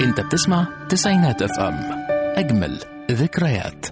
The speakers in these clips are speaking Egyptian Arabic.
انت بتسمع تسعينات اف ام اجمل ذكريات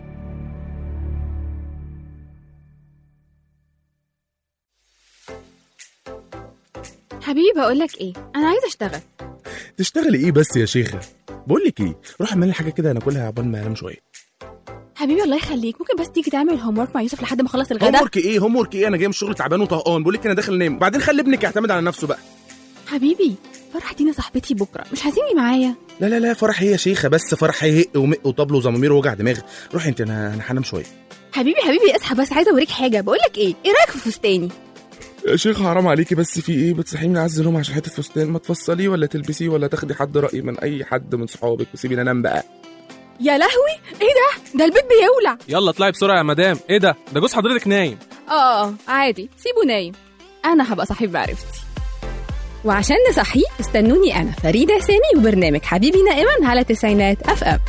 حبيبي بقول لك ايه انا عايزه اشتغل تشتغلي ايه بس يا شيخه بقول لك ايه روح اعمل لي حاجه كده ناكلها عقبال ما انام شويه حبيبي الله يخليك ممكن بس تيجي تعمل الهوم ورك مع يوسف لحد ما اخلص هوم الغدا ورك ايه هوم ورك ايه انا جاي من الشغل تعبان وطهقان بقول لك انا داخل انام بعدين خلي ابنك يعتمد على نفسه بقى حبيبي فرح دينا صاحبتي بكره مش هتيجي معايا لا لا لا فرح ايه يا شيخه بس فرح هيهق ومق وطبل وزمامير ووجع دماغ روحي انت انا انا هنام شويه حبيبي حبيبي اصحى بس عايزه اوريك حاجه بقول لك ايه ايه رايك في فستاني يا شيخ حرام عليكي بس في ايه بتصحيني عز نوم عشان حته فستان ما تفصليه ولا تلبسيه ولا تاخدي حد راي من اي حد من صحابك وسيبيني انام بقى يا لهوي ايه ده ده البيت بيولع يلا اطلعي بسرعه يا مدام ايه ده ده جوز حضرتك نايم اه اه عادي سيبه نايم انا هبقى صاحب معرفتي وعشان نصحيه استنوني انا فريده سامي وبرنامج حبيبي نائما على تسعينات اف ام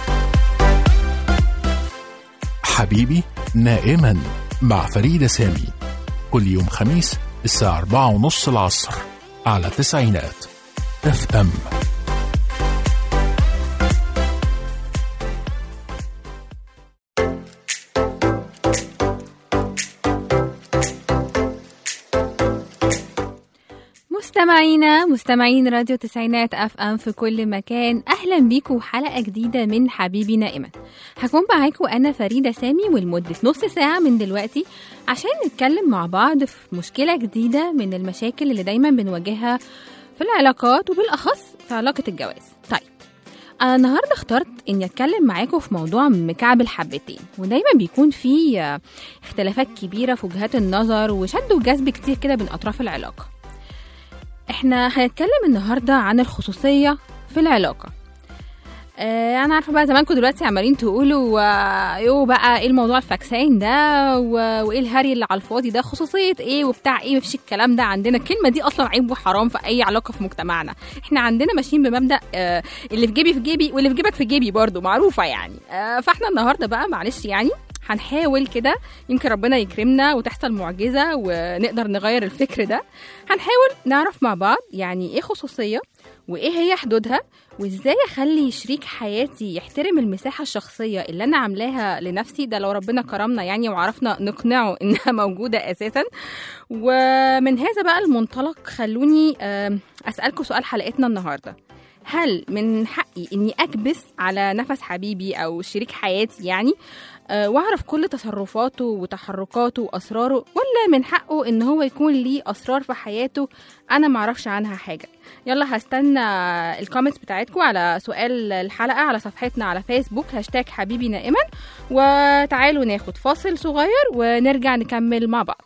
حبيبي نائما مع فريدة سامي كل يوم خميس الساعة أربعة ونص العصر على تسعينات اف ام مستمعينا مستمعين راديو تسعينات اف ام في كل مكان اهلا بيكم حلقه جديده من حبيبي نائما هكون معاكم انا فريده سامي ولمده نص ساعه من دلوقتي عشان نتكلم مع بعض في مشكله جديده من المشاكل اللي دايما بنواجهها في العلاقات وبالاخص في علاقه الجواز طيب انا النهارده اخترت اني اتكلم معاكم في موضوع مكعب الحبتين ودايما بيكون فيه آه، اختلافات كبيره في وجهات النظر وشد وجذب كتير كده بين اطراف العلاقه احنا هنتكلم النهارده عن الخصوصيه في العلاقه آه انا عارفه بقى زمانكم دلوقتي عمالين تقولوا آه، يو بقى ايه الموضوع الفاكسين ده و- وايه الهري اللي على الفاضي ده خصوصيه ايه وبتاع ايه مفيش الكلام ده عندنا الكلمه دي اصلا عيب وحرام في اي علاقه في مجتمعنا احنا عندنا ماشيين بمبدا آه اللي في جيبي في جيبي واللي في جيبك في جيبي برضو معروفه يعني آه فاحنا النهارده بقى معلش يعني هنحاول كده يمكن ربنا يكرمنا وتحصل معجزه ونقدر نغير الفكر ده هنحاول نعرف مع بعض يعني ايه خصوصيه وايه هي حدودها وازاي اخلي شريك حياتي يحترم المساحه الشخصيه اللي انا عاملاها لنفسي ده لو ربنا كرمنا يعني وعرفنا نقنعه انها موجوده اساسا ومن هذا بقى المنطلق خلوني آم، اسالكم سؤال حلقتنا النهارده هل من حقي اني اكبس على نفس حبيبي او شريك حياتي يعني آه، واعرف كل تصرفاته وتحركاته واسراره ولا من حقه ان هو يكون ليه اسرار في حياته انا معرفش عنها حاجه يلا هستنى الكومنتس بتاعتكم على سؤال الحلقه على صفحتنا على فيسبوك هاشتاج حبيبي نائما وتعالوا ناخد فاصل صغير ونرجع نكمل مع بعض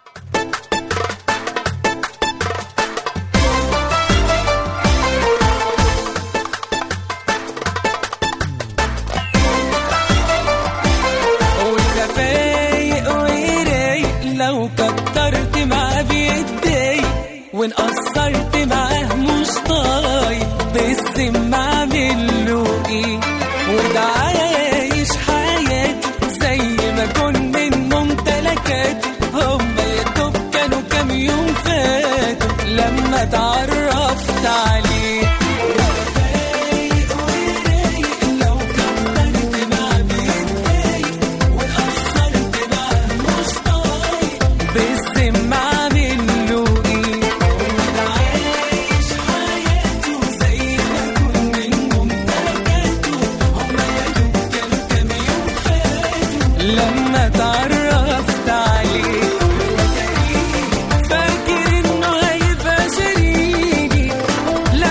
وانت فايق ورايق لو كترت معاه بيتضايق وان قصرت معاه مش طايق بالذمة اعمل له ايه وده عايش حياته زي ما كن من ممتلكاته هما يا دوب كانوا كام يوم فاتوا لما اتعرفت عليه فايق ورايق لو كترت معاه بيتضايق وقصرت معاه مش طايق بالذمة اعمل له ايه وده عايش حياته زي ما كن من ممتلكاته هما يا دوب كانوا كام يوم فاتوا لما اتعرفت عليه فاكر انه هيبقى شريكي لا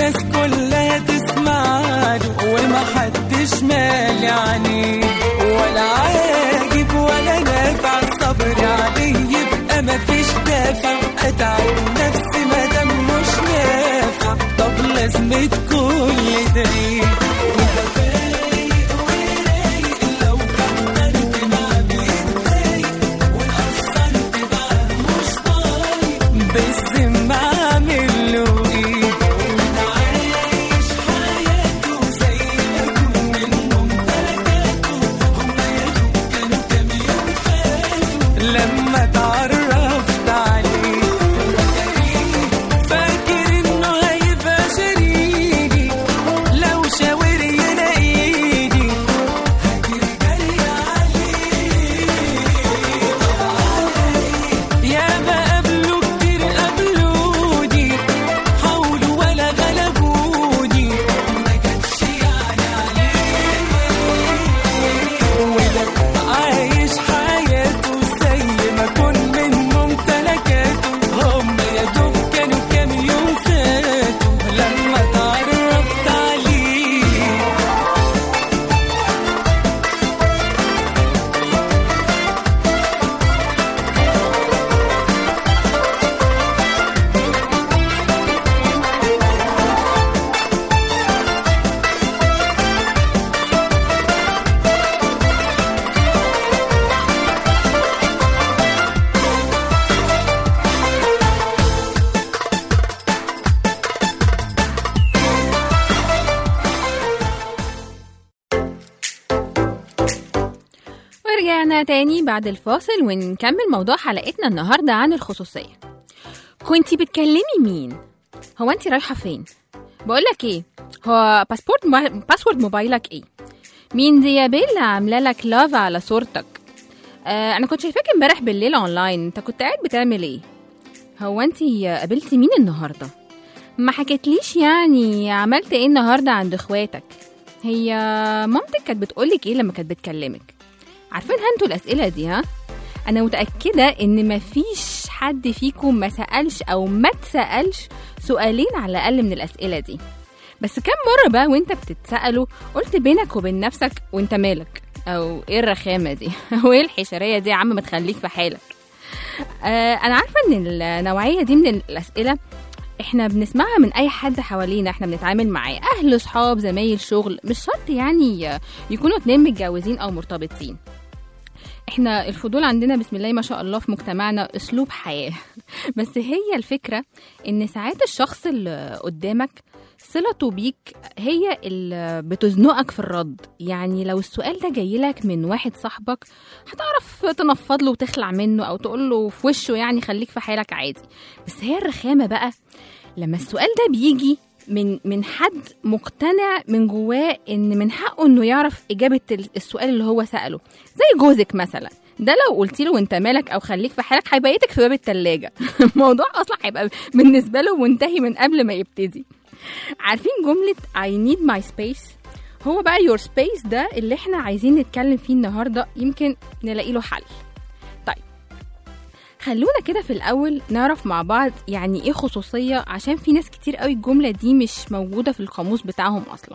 الناس كلها تسمع له ومحدش مالي عليه ولا عاجب ولا نافع الصبر عليه يبقى مفيش دافع اتعب نفسي مادام مش نافع طب لازمة كل ده ايه وده فايق ورايق لو كترت معاه بيتضايق وقصرت معاه مش طايق بالذمة اعمل له ايه وده عايش حياته زي ما يكون منهم تلاتاته هما يا دوب كانوا كام يوم فاتوا لما اتعرفت عليه فاكر انه هيبقى شريكي لو شاور يلاقيني هجري جري عليه يا ما قبلوا كتير قبلوني حاولوا ولا غلبوني ما كانش يعني عليه وده عايش حياته زي ما كون منهم تلكاته هم يا دوب كانوا كام يوم فاتوا لما اتعرفت عليه ورجعنا تاني بعد الفاصل ونكمل موضوع حلقتنا النهاردة عن الخصوصية كنتي بتكلمي مين؟ هو انت رايحة فين؟ بقولك ايه هو باسبورت مو... باسورد موبايلك ايه؟ مين دي يا بيلا عاملة لك لاف على صورتك؟ آه انا كنت شايفاك امبارح بالليل اونلاين انت كنت قاعد بتعمل ايه؟ هو انت قابلتي مين النهارده؟ ما حكيتليش يعني عملت ايه النهارده عند اخواتك؟ هي مامتك كانت بتقولك ايه لما كانت بتكلمك؟ عارفينها انتوا الاسئله دي ها انا متاكده ان مفيش حد فيكم ما سالش او ما اتسالش سؤالين على الاقل من الاسئله دي بس كم مره بقى وانت بتتساله قلت بينك وبين نفسك وانت مالك او ايه الرخامه دي او ايه الحشريه دي يا عم ما تخليك في حالك آه انا عارفه ان النوعيه دي من الاسئله احنا بنسمعها من اي حد حوالينا احنا بنتعامل معاه اهل صحاب زمايل شغل مش شرط يعني يكونوا اتنين متجوزين او مرتبطين احنا الفضول عندنا بسم الله ما شاء الله في مجتمعنا اسلوب حياه بس هي الفكره ان ساعات الشخص اللي قدامك صلته بيك هي اللي بتزنقك في الرد يعني لو السؤال ده جاي لك من واحد صاحبك هتعرف تنفض له وتخلع منه او تقول له في وشه يعني خليك في حالك عادي بس هي الرخامه بقى لما السؤال ده بيجي من من حد مقتنع من جواه ان من حقه انه يعرف اجابه السؤال اللي هو ساله زي جوزك مثلا ده لو قلت له انت مالك او خليك في حالك هيبيتك في باب التلاجة الموضوع اصلا هيبقى بالنسبه له منتهي من قبل ما يبتدي عارفين جمله I need my space هو بقى your space ده اللي احنا عايزين نتكلم فيه النهارده يمكن نلاقي له حل طيب خلونا كده في الأول نعرف مع بعض يعني إيه خصوصية عشان في ناس كتير قوي الجملة دي مش موجودة في القاموس بتاعهم أصلا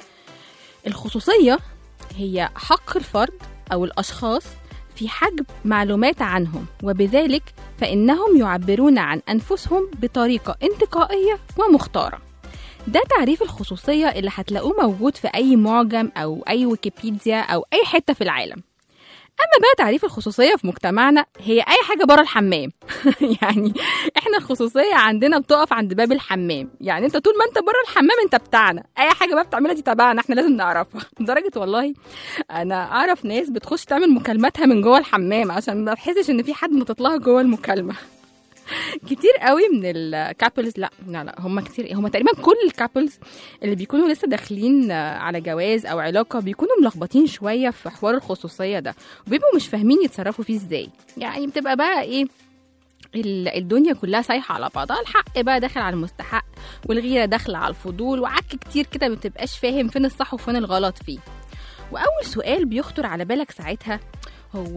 الخصوصية هي حق الفرد أو الأشخاص في حجب معلومات عنهم وبذلك فإنهم يعبرون عن أنفسهم بطريقة انتقائية ومختارة ده تعريف الخصوصية اللي هتلاقوه موجود في أي معجم أو أي ويكيبيديا أو أي حتة في العالم اما بقى تعريف الخصوصيه في مجتمعنا هي اي حاجه بره الحمام يعني احنا الخصوصيه عندنا بتقف عند باب الحمام يعني انت طول ما انت بره الحمام انت بتاعنا اي حاجه بقى بتعملها دي تبعنا احنا لازم نعرفها لدرجه والله انا اعرف ناس بتخش تعمل مكالماتها من جوه الحمام عشان ما تحسش ان في حد نطط لها جوه المكالمه كتير قوي من الكابلز لا لا لا هم كتير هم تقريبا كل الكابلز اللي بيكونوا لسه داخلين على جواز او علاقه بيكونوا ملخبطين شويه في حوار الخصوصيه ده وبيبقوا مش فاهمين يتصرفوا فيه ازاي يعني بتبقى بقى ايه ال- الدنيا كلها سايحه على بعضها الحق بقى داخل على المستحق والغيره داخله على الفضول وعك كتير كده ما بتبقاش فاهم فين الصح وفين الغلط فيه واول سؤال بيخطر على بالك ساعتها هو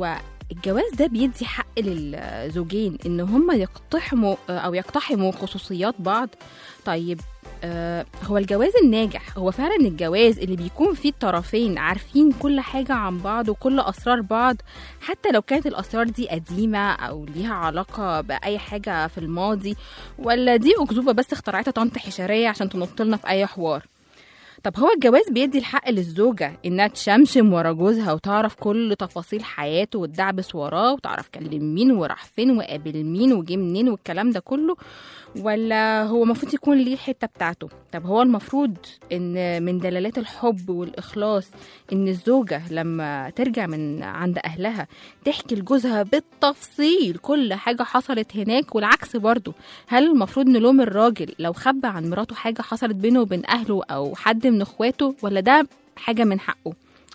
الجواز ده بيدي حق للزوجين ان هم يقتحموا او يقتحموا خصوصيات بعض طيب آه، هو الجواز الناجح هو فعلا الجواز اللي بيكون فيه الطرفين عارفين كل حاجة عن بعض وكل أسرار بعض حتى لو كانت الأسرار دي قديمة أو ليها علاقة بأي حاجة في الماضي ولا دي أكذوبة بس اخترعتها طنط حشرية عشان تنطلنا في أي حوار طب هو الجواز بيدي الحق للزوجة إنها تشمشم ورا جوزها وتعرف كل تفاصيل حياته وتدعبس وراه وتعرف كلم مين وراح فين وقابل مين وجه منين والكلام ده كله ولا هو المفروض يكون ليه الحتة بتاعته طب هو المفروض إن من دلالات الحب والإخلاص إن الزوجة لما ترجع من عند أهلها تحكي لجوزها بالتفصيل كل حاجة حصلت هناك والعكس برضه هل المفروض نلوم الراجل لو خبى عن مراته حاجة حصلت بينه وبين أهله أو حد من إخواته ولا ده حاجة من حقه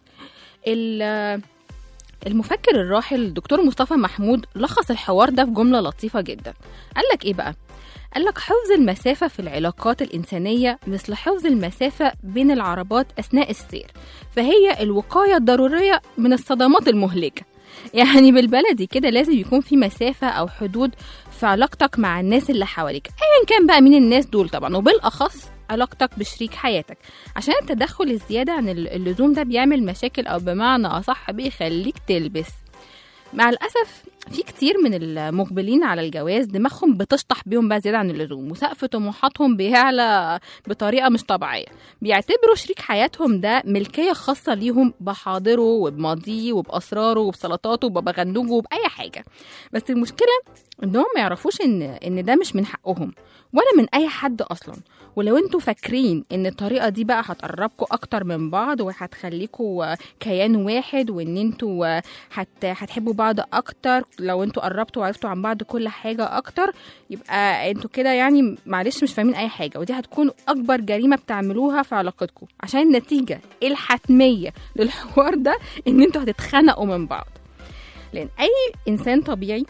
ال- المفكر الراحل دكتور مصطفى محمود لخص الحوار ده في جملة لطيفة جدا قال لك إيه بقى؟ قال لك حفظ المسافة في العلاقات الإنسانية مثل حفظ المسافة بين العربات أثناء السير فهي الوقاية الضرورية من الصدمات المهلكة يعني بالبلدي كده لازم يكون في مسافة أو حدود في علاقتك مع الناس اللي حواليك أيا كان بقى مين الناس دول طبعا وبالأخص علاقتك بشريك حياتك عشان التدخل الزيادة عن اللزوم ده بيعمل مشاكل أو بمعنى أصح بيخليك تلبس مع الأسف في كتير من المقبلين على الجواز دماغهم بتشطح بيهم بقى زيادة عن اللزوم وسقف طموحاتهم بيعلى بطريقة مش طبيعية بيعتبروا شريك حياتهم ده ملكية خاصة ليهم بحاضره وبماضيه وبأسراره وبسلطاته وببغنوجه وبأي حاجة بس المشكلة إنهم ما يعرفوش إن إن ده مش من حقهم ولا من أي حد أصلا ولو انتوا فاكرين ان الطريقه دي بقى هتقربكم اكتر من بعض وهتخليكم كيان واحد وان انتوا هت... هتحبوا بعض اكتر لو انتوا قربتوا وعرفتوا عن بعض كل حاجه اكتر يبقى انتوا كده يعني معلش مش فاهمين اي حاجه ودي هتكون اكبر جريمه بتعملوها في علاقتكم عشان النتيجه الحتميه للحوار ده ان انتوا هتتخانقوا من بعض لان اي انسان طبيعي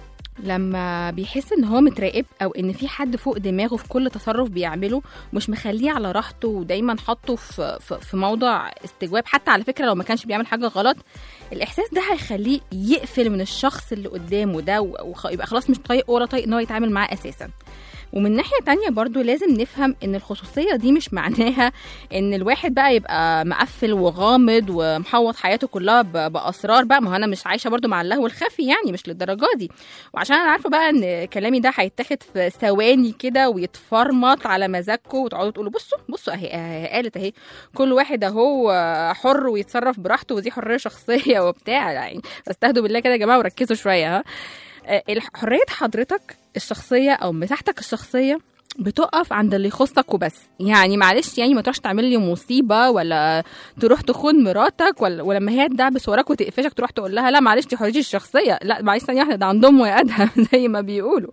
لما بيحس ان هو متراقب او ان في حد فوق دماغه في كل تصرف بيعمله مش مخليه على راحته ودايما حاطه في, في, في موضع استجواب حتى على فكره لو ما كانش بيعمل حاجه غلط الاحساس ده هيخليه يقفل من الشخص اللي قدامه ده ويبقى خلاص مش طايق ولا طايق ان هو يتعامل معاه اساسا ومن ناحية تانية برضو لازم نفهم ان الخصوصية دي مش معناها ان الواحد بقى يبقى مقفل وغامض ومحوط حياته كلها ب- بأسرار بقى ما هو انا مش عايشة برضو مع اللهو الخفي يعني مش للدرجة دي وعشان انا عارفة بقى ان كلامي ده هيتاخد في ثواني كده ويتفرمط على مزاجكم وتقعدوا تقولوا بصوا بصوا اهي اهي قالت اهي كل واحد اهو حر ويتصرف براحته ودي حرية شخصية وبتاع يعني فاستهدوا بالله كده يا جماعة وركزوا شوية ها آه، الح- حرية حضرتك الشخصية أو مساحتك الشخصية بتقف عند اللي يخصك وبس يعني معلش يعني ما تروحش تعمل لي مصيبه ولا تروح تخون مراتك ولا ولما هي تدعبس وراك وتقفشك تروح تقول لها لا معلش دي حريتي الشخصيه لا معلش ثانيه واحده ده عندهم ويقدها زي ما بيقولوا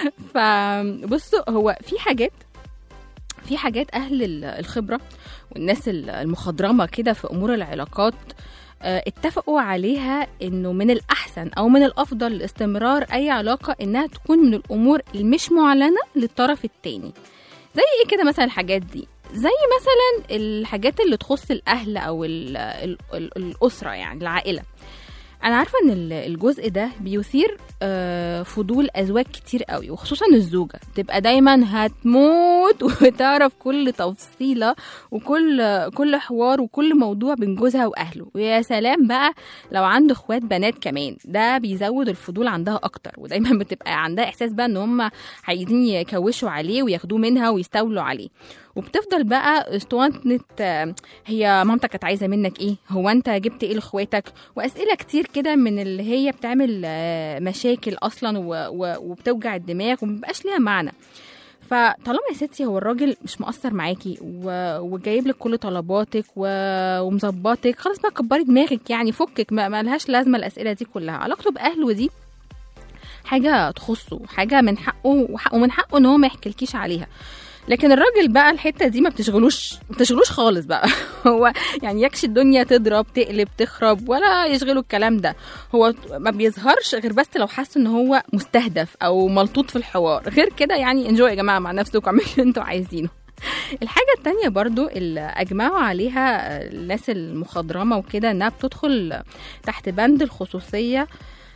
فبصوا هو في حاجات في حاجات اهل ال- الخبره والناس ال- المخضرمه كده في امور العلاقات آه، اتفقوا عليها انه من الاحسن او من الافضل لاستمرار اي علاقه انها تكون من الامور المش معلنه للطرف التاني زي ايه كده مثلا الحاجات دي زي مثلا الحاجات اللي تخص الاهل او ال ال ال الاسره يعني العائله انا عارفه ان ال- الجزء ده بيثير آه، فضول ازواج كتير قوي وخصوصا الزوجه تبقى دايما هتموت وتعرف كل تفصيله وكل كل حوار وكل موضوع بين جوزها واهله ويا سلام بقى لو عنده اخوات بنات كمان ده بيزود الفضول عندها اكتر ودايما بتبقى عندها احساس بقى ان هم عايزين يكوشوا عليه وياخدوه منها ويستولوا عليه وبتفضل بقى اسطوانة آه، هي مامتك كانت عايزه منك ايه هو انت جبت ايه لاخواتك واسئله كتير كده من اللي هي بتعمل آه، مشاكل اصلا و- و- وبتوجع الدماغ ومبقاش ليها معنى فطالما يا ستي هو الراجل مش مقصر معاكي و- وجايب لك كل طلباتك و- ومظبطك خلاص بقى كبري دماغك يعني فكك ما ما لهاش لازمه الاسئله دي كلها علاقته باهله دي حاجه تخصه حاجه من حقه وحق- ومن حقه ان هو ما يحكيلكيش عليها لكن الراجل بقى الحته دي ما بتشغلوش ما بتشغلوش خالص بقى هو يعني يكش الدنيا تضرب تقلب تخرب ولا يشغله الكلام ده هو ما بيظهرش غير بس لو حس ان هو مستهدف او ملطوط في الحوار غير كده يعني انجوي يا جماعه مع نفسكم اعملوا اللي انتوا عايزينه الحاجة التانية برضو اللي أجمعوا عليها الناس المخضرمة وكده إنها بتدخل تحت بند الخصوصية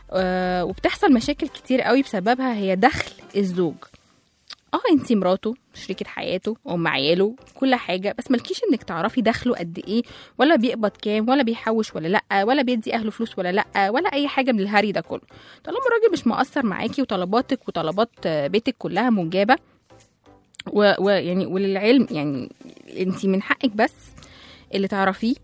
آه، وبتحصل مشاكل كتير قوي بسببها هي دخل الزوج اه انتي مراته شريكة حياته ام عياله كل حاجة بس مالكيش انك تعرفي دخله قد ايه ولا بيقبض كام ولا بيحوش ولا لا ولا بيدي اهله فلوس ولا لا ولا اي حاجة من الهري ده كله طالما الراجل مش مقصر معاكي وطلباتك وطلبات آه، بيتك كلها مجابة و- ويعني وللعلم يعني انتي من حقك بس اللي تعرفيه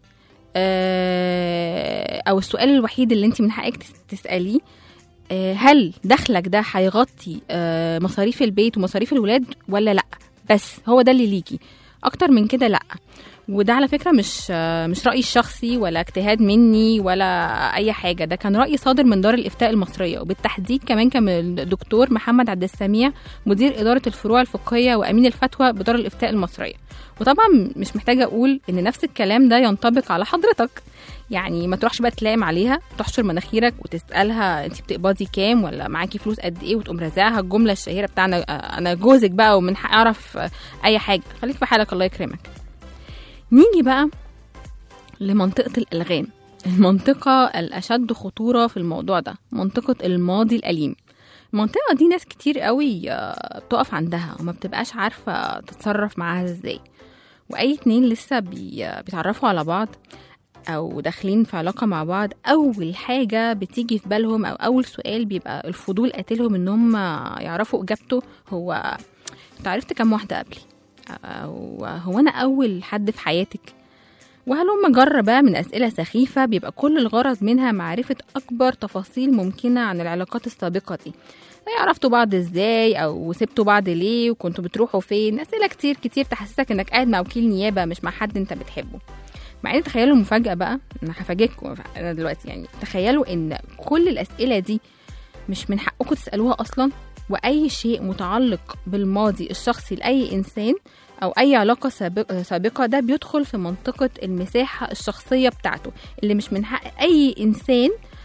آه، او السؤال الوحيد اللي انت من حقك تس- تساليه آه، هل دخلك ده هيغطي آه، مصاريف البيت ومصاريف الولاد ولا لا بس هو ده اللي ليكي اكتر من كده لا وده على فكره مش آه، مش رايي الشخصي ولا اجتهاد مني ولا اي حاجه ده كان راي صادر من دار الافتاء المصريه وبالتحديد كمان كان من الدكتور محمد عبد السميع مدير اداره الفروع الفقهيه وامين الفتوى بدار الافتاء المصريه وطبعا مش محتاجه اقول ان نفس الكلام ده ينطبق على حضرتك يعني ما تروحش بقى تلائم عليها تحشر مناخيرك وتسالها انت بتقبضي كام ولا معاكي فلوس قد ايه وتقوم رازعها الجمله الشهيره بتاعنا آه، انا جوزك بقى ومن حقي اعرف آه، اي حاجه خليك في حالك الله يكرمك نيجي بقى لمنطقه الالغام المنطقة الأشد خطورة في الموضوع ده منطقة الماضي الأليم المنطقة دي ناس كتير قوي آه، بتقف عندها وما بتبقاش عارفة تتصرف معاها ازاي وأي اتنين لسه بي بيتعرفوا على بعض أو داخلين في علاقة مع بعض أول حاجة بتيجي في بالهم أو أول سؤال بيبقى الفضول قاتلهم إن هم يعرفوا إجابته هو أنت عرفت كام واحدة قبلي أو هو أنا أول حد في حياتك وهلم جرة بقى من أسئلة سخيفة بيبقى كل الغرض منها معرفة أكبر تفاصيل ممكنة عن العلاقات السابقة دي زي عرفتوا بعض ازاي او سبتوا بعض ليه وكنتوا بتروحوا فين اسئله كتير كتير تحسسك انك قاعد مع وكيل نيابه مش مع حد انت بتحبه مع ان تخيلوا المفاجاه بقى انا هفاجئكم انا دلوقتي يعني تخيلوا ان كل الاسئله دي مش من حقكم تسالوها اصلا واي شيء متعلق بالماضي الشخصي لاي انسان او اي علاقه سابق- سابقه ده بيدخل في منطقه المساحه الشخصيه بتاعته اللي مش من حق اي انسان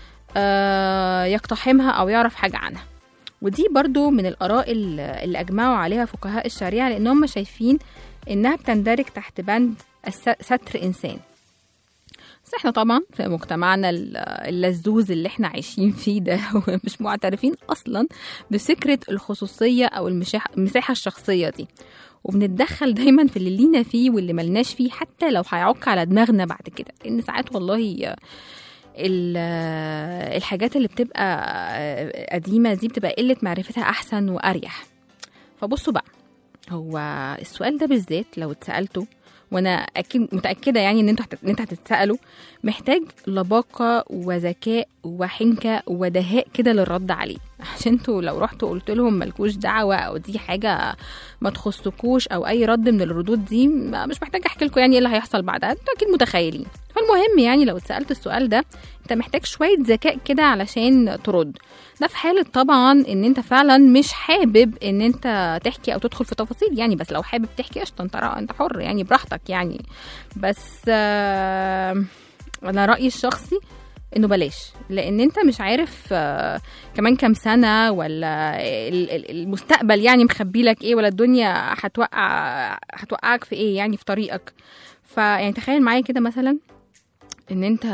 آه، يقتحمها او يعرف حاجه عنها ودي برضو من الآراء ال- اللي أجمعوا عليها فقهاء الشريعة لأن هم شايفين إنها بتندرج تحت بند الس- ستر إنسان بس احنا طبعا في مجتمعنا ال- اللزوز اللي احنا عايشين فيه ده ومش معترفين اصلا بفكره الخصوصيه او المشاح- المساحه الشخصيه دي وبنتدخل دايما في اللي لينا فيه واللي ملناش فيه حتى لو هيعك على دماغنا بعد كده لان ساعات والله ال- الحاجات اللي بتبقى قديمة دي بتبقى قلة معرفتها أحسن وأريح فبصوا بقى هو السؤال ده بالذات لو اتسألته وانا اكيد متاكده يعني ان انتوا هت- ان انت هتتسالوا محتاج لباقه وذكاء وحنكه ودهاء كده للرد عليه عشان انتوا لو رحتوا قلت لهم ملكوش دعوه او دي حاجه ما تخصكوش او اي رد من الردود دي ما- مش محتاجه احكي لكم يعني ايه اللي هيحصل بعدها انتوا اكيد متخيلين فالمهم يعني لو اتسالت السؤال ده انت محتاج شويه ذكاء كده علشان ترد ده في حاله طبعا ان انت فعلا مش حابب ان انت تحكي او تدخل في تفاصيل يعني بس لو حابب تحكي قشطه انت را- انت حر يعني براحتك يعني بس آه، انا رايي الشخصي انه بلاش لان انت مش عارف آه، كمان كام سنه ولا ال- ال- المستقبل يعني مخبي لك ايه ولا الدنيا هتوقع هتوقعك في ايه يعني في طريقك فيعني تخيل معايا كده مثلا ان انت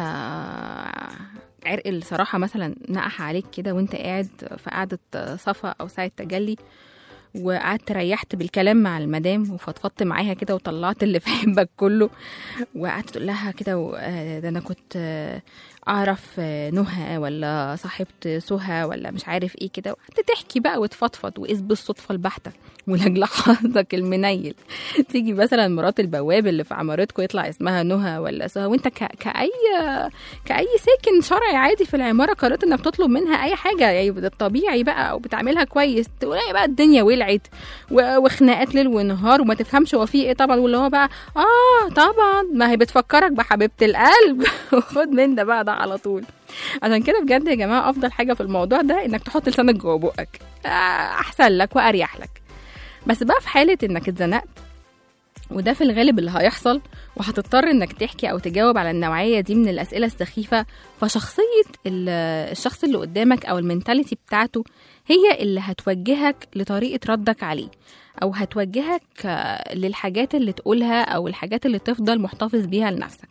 عرق الصراحه مثلا نقح عليك كده وانت قاعد في قعده صفا او ساعه تجلي وقعدت ريحت بالكلام مع المدام وفضفضت معاها كده وطلعت اللي في حبك كله وقعدت تقول لها كده و- آه، ده انا كنت آه، اعرف آه، نهى ولا صاحبة سهى ولا مش عارف ايه كده وقعدت تحكي بقى وتفضفض واذ بالصدفه البحته ولاجل حظك المنيل تيجي مثلا مرات البواب اللي في عمارتكم يطلع اسمها نهى ولا سهى وانت ك... كاي كاي ساكن شرعي عادي في العماره قررت انك تطلب منها اي حاجه يعني ده الطبيعي بقى او بتعملها كويس تلاقي بقى الدنيا ولعت و... وخناقات ليل ونهار وما تفهمش هو في ايه طبعا واللي هو بقى اه طبعا ما هي بتفكرك بحبيبه القلب خد من ده بقى ده على طول عشان كده بجد يا جماعه افضل حاجه في الموضوع ده انك تحط لسانك جوه بقك آه، احسن لك واريح لك بس بقى في حاله انك اتزنقت وده في الغالب اللي هيحصل وهتضطر انك تحكي او تجاوب على النوعيه دي من الاسئله السخيفه فشخصيه ال- الشخص اللي قدامك او المنتاليتي بتاعته هي اللي هتوجهك لطريقه ردك عليه او هتوجهك آه، للحاجات اللي تقولها او الحاجات اللي تفضل محتفظ بيها لنفسك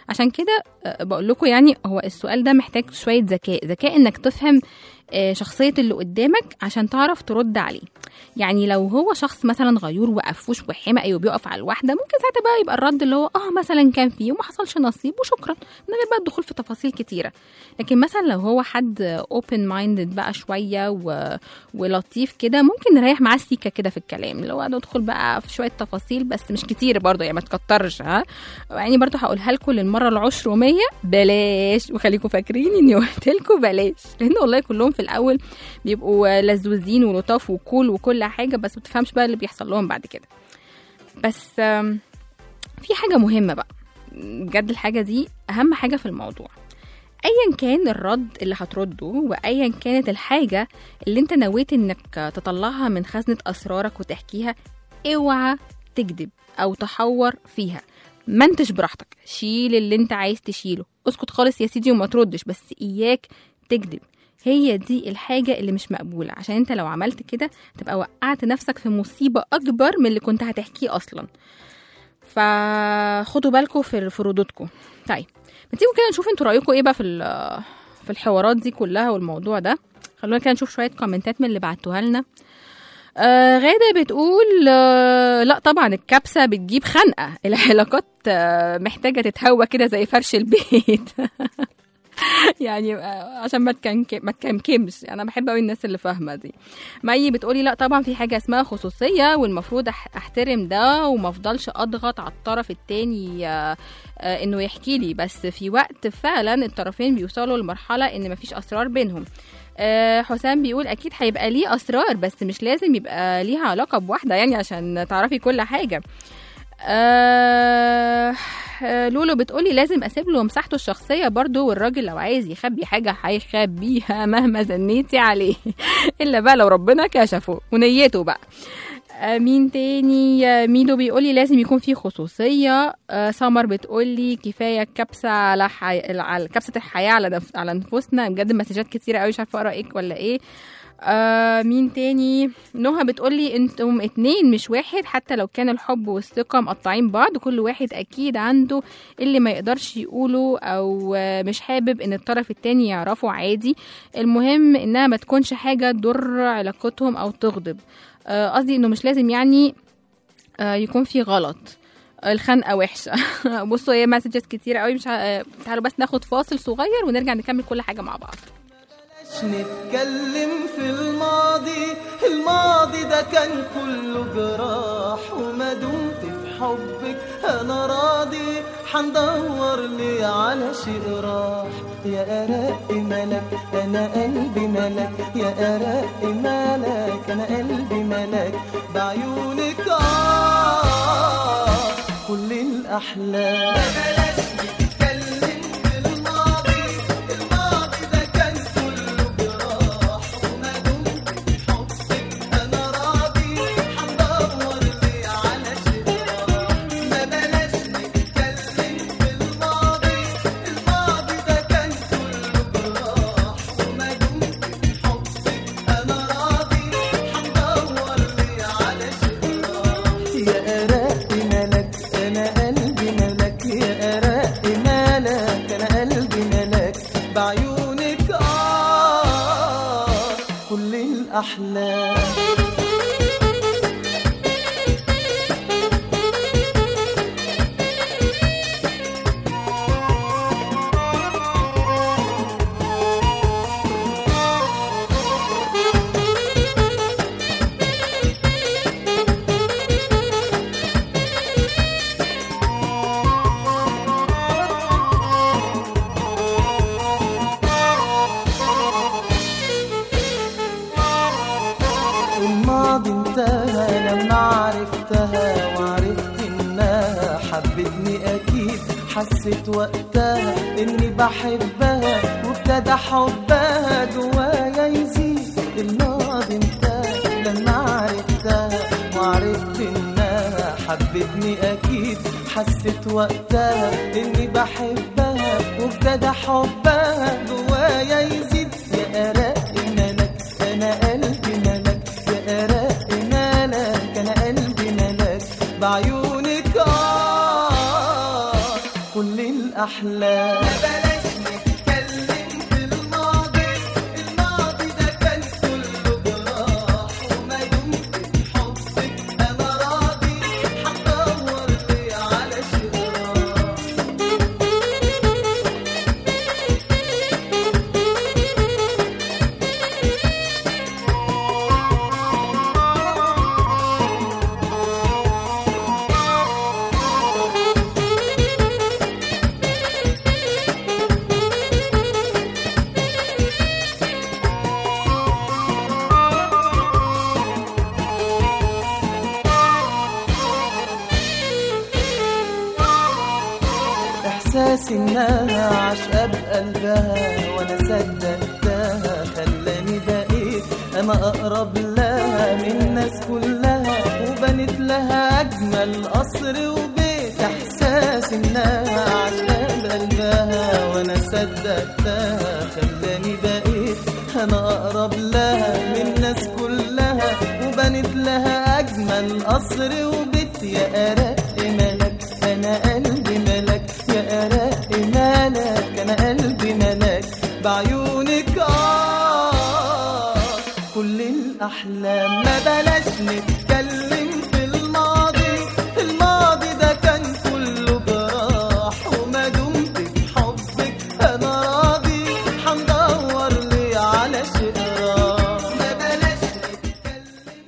عشان كده بقول لكم يعني هو السؤال ده محتاج شويه ذكاء ذكاء انك تفهم آه، شخصيه اللي قدامك عشان تعرف ترد عليه يعني لو هو شخص مثلا غيور وقفوش وحمقي وبيقف على الواحده ممكن ساعتها بقى يبقى الرد اللي هو اه مثلا كان فيه وما حصلش نصيب وشكرا من غير بقى الدخول في تفاصيل كتيره لكن مثلا لو هو حد اوبن مايندد بقى شويه و... ولطيف كده ممكن نريح معاه سيكه كده في الكلام اللي هو ندخل بقى في شويه تفاصيل بس مش كتير برضه يعني ما تكترش ها يعني برضه هقولها لكم للمره العشر ومية بلاش وخليكم فاكرين اني قلت لكم بلاش لان والله كلهم في الاول بيبقوا لذوذين ولطاف وكول وكل حاجه بس ما بتفهمش بقى اللي بيحصل لهم بعد كده بس آم، في حاجه مهمه بقى بجد الحاجه دي اهم حاجه في الموضوع ايا كان الرد اللي هترده وايا كانت الحاجه اللي انت نويت انك تطلعها من خزنه اسرارك وتحكيها اوعى تكذب او تحور فيها منتج براحتك شيل اللي انت عايز تشيله اسكت خالص يا سيدي وما تردش بس اياك تكذب هي دي الحاجة اللي مش مقبولة عشان انت لو عملت كده تبقى وقعت نفسك في مصيبة أكبر من اللي كنت هتحكيه أصلا فخدوا بالكم في في ردودكم طيب ما تيجوا كده نشوف انتوا رأيكم ايه بقى في ال- في الحوارات دي كلها والموضوع ده خلونا كده نشوف شوية كومنتات من اللي بعتوها لنا آه غادة بتقول آه لا طبعا الكبسة بتجيب خنقة العلاقات آه محتاجة تتهوى كده زي فرش البيت يعني آه، عشان ما تكنك- ما تكمكمش انا بحب قوي الناس اللي فاهمه دي مي بتقولي لا طبعا في حاجه اسمها خصوصيه والمفروض أح- احترم ده وما افضلش اضغط على الطرف التاني آه، آه، انه يحكي لي بس في وقت فعلا الطرفين بيوصلوا لمرحله ان مفيش اسرار بينهم آه، حسام بيقول اكيد هيبقى ليه اسرار بس مش لازم يبقى ليها علاقه بواحده يعني عشان تعرفي كل حاجه آه آه، لولو بتقولي لازم اسيب له مساحته الشخصيه برضو والراجل لو عايز يخبي حاجه هيخبيها مهما زنيتي عليه الا بقى لو ربنا كشفه ونيته بقى آه، مين تاني آه، ميدو بيقولي لازم يكون في خصوصية آه، سمر بتقولي كفاية كبسة على حي... على كبسة الحياة على نف... على نفوسنا بجد مسجات كتيرة قوي مش عارفة اقرا ايه ولا ايه آه مين تاني نهى بتقولي انتم اتنين مش واحد حتى لو كان الحب والثقة مقطعين بعض كل واحد اكيد عنده اللي ما يقدرش يقوله او آه، مش حابب ان الطرف التاني يعرفه عادي المهم انها ما تكونش حاجة تضر علاقتهم او تغضب آه، قصدي انه مش لازم يعني آه، يكون في غلط الخنقه وحشه بصوا هي مسجز كتير قوي مش ه... آه، تعالوا بس ناخد فاصل صغير ونرجع نكمل كل حاجه مع بعض بلاش نتكلم في الماضي الماضي ده كان كله جراح وما دمت في حبك انا راضي حندور لي على شيء راح يا أرق ملك أنا قلبي ملك يا أرق ملك أنا قلبي ملك بعيونك آه كل الأحلام بلاش نتكلم في الماضي الماضي ده كان كله جراح وما دمت في حبك أنا راضي حندور لي على شيء راح ما بلاش نتكلم في الماضي الماضي ده كان كله جراح وما دمت في حبك أنا راضي حندور لي على شيء راح يا أرق ملك أنا قلبي ملك يا أرق ملك أنا قلبي ملك بعيونك آه كل الأحلام الماضي انتهى لما عرفتها وعرفت انها حبتني اكيد حسيت وقتها اني بحبها وابتدى حبها جوايا يزيد الماضي انتهى لما عرفتها وعرفت انها حبتني اكيد حسيت وقتها اني بحبها وابتدى حبها جوايا يزيد يا ارق ملك انا قلبي ملك يا ارق ملك انا قلبي ملك بعيونك آه كل الاحلام عشقة بقلبها وانا صدقتها خلاني بقيت انا اقرب لها من الناس كلها وبنت لها اجمل قصر وبيت احساس انها عشقة بقلبها وانا صدقتها خلاني بقيت انا اقرب لها من الناس كلها وبنت لها اجمل قصر وبيت يا ارق ملك انا قلبي ملك يا ارق ملك انا قلبي ملك بعيونك اه كل الاحلام ما بلاش نتكلم في الماضي الماضي ده كان كله جراح وما دمت في حبك انا راضي هندور لي على شيء راح ما بلاش نتكلم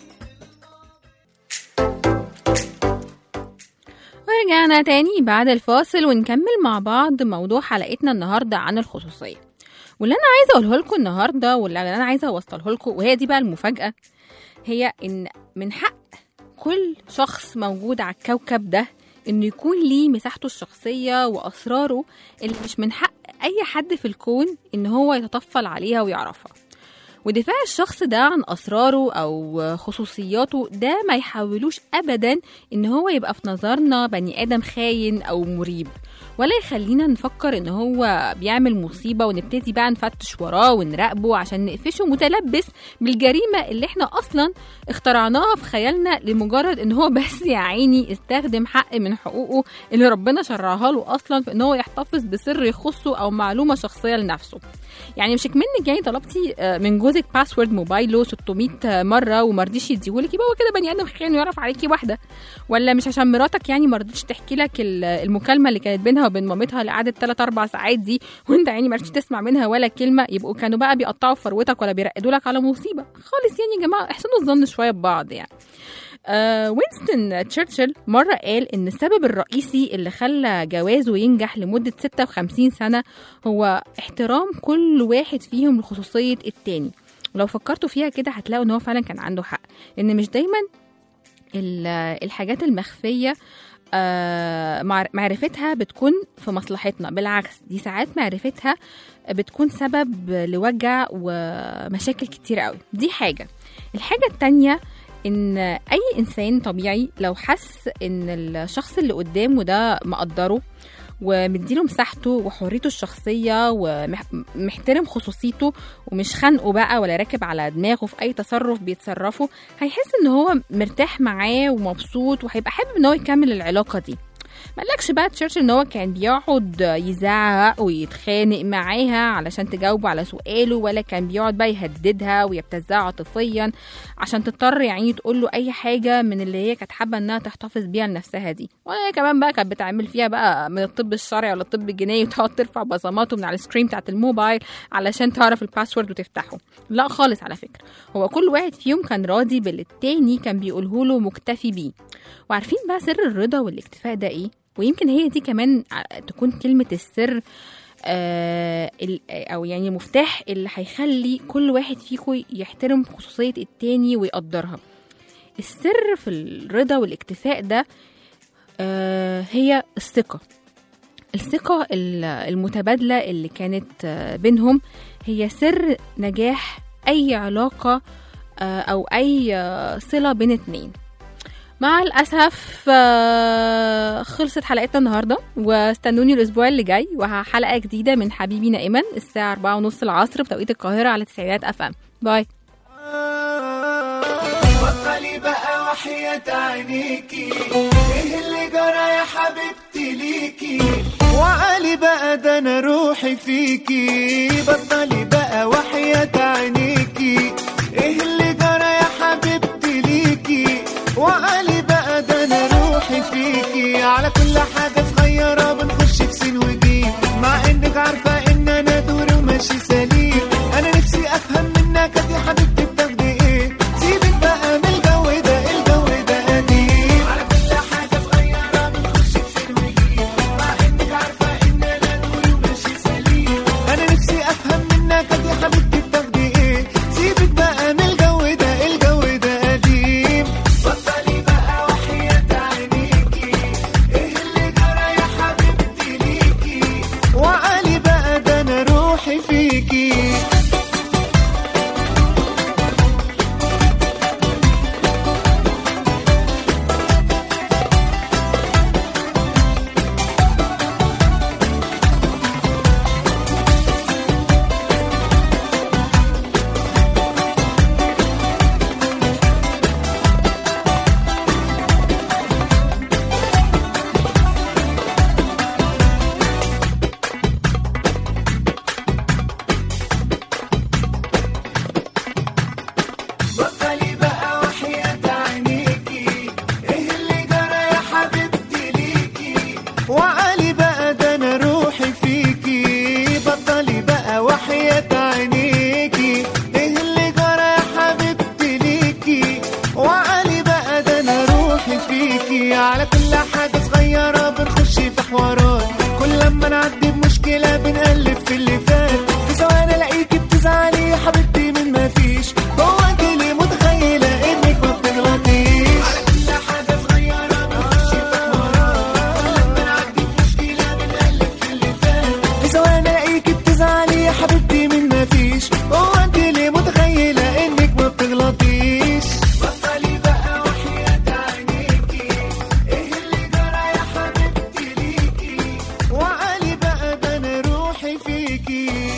ورجعنا تاني بعد الفاصل ونكمل مع بعض موضوع حلقتنا النهارده عن الخصوصيه واللي انا عايزه اقوله لكم النهارده واللي انا عايزه اوصله لكم وهي دي بقى المفاجاه هي ان من حق كل شخص موجود على الكوكب ده انه يكون ليه مساحته الشخصيه واسراره اللي مش من حق اي حد في الكون ان هو يتطفل عليها ويعرفها ودفاع الشخص ده عن اسراره او خصوصياته ده ما يحولوش ابدا ان هو يبقى في نظرنا بني ادم خاين او مريب ولا يخلينا نفكر ان هو بيعمل مصيبه ونبتدي بقى نفتش وراه ونراقبه عشان نقفشه متلبس بالجريمه اللي احنا اصلا اخترعناها في خيالنا لمجرد ان هو بس يا عيني استخدم حق من حقوقه اللي ربنا شرعها له اصلا في ان هو يحتفظ بسر يخصه او معلومه شخصيه لنفسه يعني مش منك يعني طلبتي آه، من جوزك باسورد موبايله 600 مره وما رضيش يديهولك يبقى هو كده بني ادم خاين ويعرف عليكي واحده ولا مش عشان مراتك يعني ما رضتش تحكي لك ال- المكالمه اللي كانت بينها وبين مامتها اللي قعدت 3 4 ساعات دي وانت يعني ما رضتش تسمع منها ولا كلمه يبقوا كانوا بقى بيقطعوا في فروتك ولا بيرقدوا لك على مصيبه خالص يعني يا جماعه احسنوا الظن شويه ببعض يعني آه وينستون تشرشل مرة قال إن السبب الرئيسي اللي خلى جوازه ينجح لمدة 56 سنة هو احترام كل واحد فيهم لخصوصية التاني ولو فكرتوا فيها كده هتلاقوا إن هو فعلا كان عنده حق إن مش دايما ال- الحاجات المخفية آه، مع- معرفتها بتكون في مصلحتنا بالعكس دي ساعات معرفتها بتكون سبب لوجع ومشاكل كتير قوي دي حاجة الحاجة التانية ان اي انسان طبيعي لو حس ان الشخص اللي قدامه ده مقدره ومديله مساحته وحريته الشخصية ومحترم خصوصيته ومش خانقه بقى ولا راكب على دماغه في أي تصرف بيتصرفه هيحس إن هو مرتاح معاه ومبسوط وهيبقى حابب إن هو يكمل العلاقة دي مقالكش بقى تشرشل ان هو كان بيقعد يزعق ويتخانق معاها علشان تجاوبه على سؤاله ولا كان بيقعد بقى يهددها ويبتزها عاطفيا عشان تضطر يعني تقول له اي حاجه من اللي هي كانت حابه انها تحتفظ بيها لنفسها دي وهي كمان بقى كانت بتعمل فيها بقى من الطب الشرعي ولا الطب الجنائي وتقعد ترفع بصماته من على السكرين بتاعت الموبايل علشان تعرف الباسورد وتفتحه لا خالص على فكره هو كل واحد فيهم كان راضي باللي التاني كان بيقوله له مكتفي بيه وعارفين بقى سر الرضا والاكتفاء ده ايه ويمكن هي دي كمان ع- تكون كلمة السر آه ال- او يعني مفتاح اللي هيخلي كل واحد فيكم يحترم خصوصية التاني ويقدرها السر في الرضا والاكتفاء ده آه هي الثقة الثقة ال- المتبادلة اللي كانت آه، بينهم هي سر نجاح أي علاقة آه، أو أي آه، صلة بين اتنين مع الأسف آه، خلصت حلقتنا النهاردة واستنوني الأسبوع اللي جاي وحلقة جديدة من حبيبي نائما الساعة 4 ونص العصر بتوقيت القاهرة على تسعينات أف أم باي بطلي بقى وحياة عينيكي ايه اللي جرى يا حبيبتي ليكي وعلي بقى ده انا روحي فيكي بطلي بقى وحياة عينيكي ايه اللي جرى يا حبيبتي ليكي وعلي بقى ده انا روحي فيكي على كل حاجة صغيرة بنخش في سين وجيم مع انك عارفة ان انا دوري وماشي سليم انا نفسي افهم منك يا حبيبتي بتاخدي ايه سيبك بقى من الجو ده الجو ده قديم على كل حاجة صغيرة بنخش في سين وجيم مع انك عارفة ان انا دوري وماشي سليم انا نفسي افهم منك فيكي